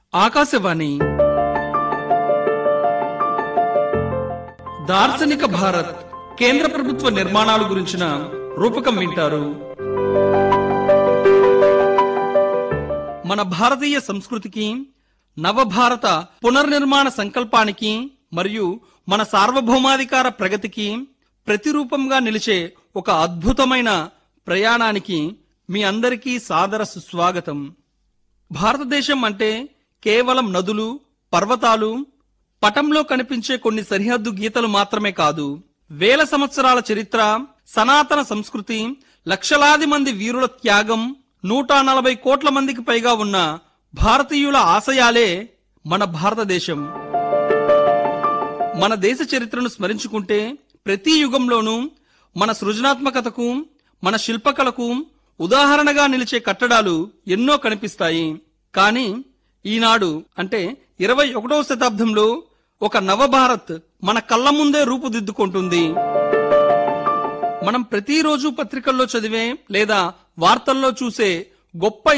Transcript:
ఆకాశవాణి దార్శనిక భారత్ కేంద్ర ప్రభుత్వ నిర్మాణాల గురించిన రూపకం వింటారు మన భారతీయ సంస్కృతికి నవభారత పునర్నిర్మాణ సంకల్పానికి మరియు మన సార్వభౌమాధికార ప్రగతికి ప్రతిరూపంగా నిలిచే ఒక అద్భుతమైన ప్రయాణానికి మీ అందరికీ సాదర సుస్వాగతం భారతదేశం అంటే కేవలం నదులు పర్వతాలు పటంలో కనిపించే కొన్ని సరిహద్దు గీతలు మాత్రమే కాదు వేల సంవత్సరాల చరిత్ర సనాతన సంస్కృతి లక్షలాది మంది వీరుల త్యాగం నూట నలభై కోట్ల మందికి పైగా ఉన్న భారతీయుల ఆశయాలే మన భారతదేశం మన దేశ చరిత్రను స్మరించుకుంటే ప్రతి యుగంలోనూ మన సృజనాత్మకతకు మన శిల్పకళకు ఉదాహరణగా నిలిచే కట్టడాలు ఎన్నో కనిపిస్తాయి కానీ ఈనాడు అంటే ఇరవై ఒకటవ శతాబ్దంలో ఒక నవభారత్ మన కళ్ళ ముందే రూపుదిద్దుకుంటుంది మనం ప్రతిరోజు పత్రికల్లో చదివే లేదా వార్తల్లో చూసే గొప్ప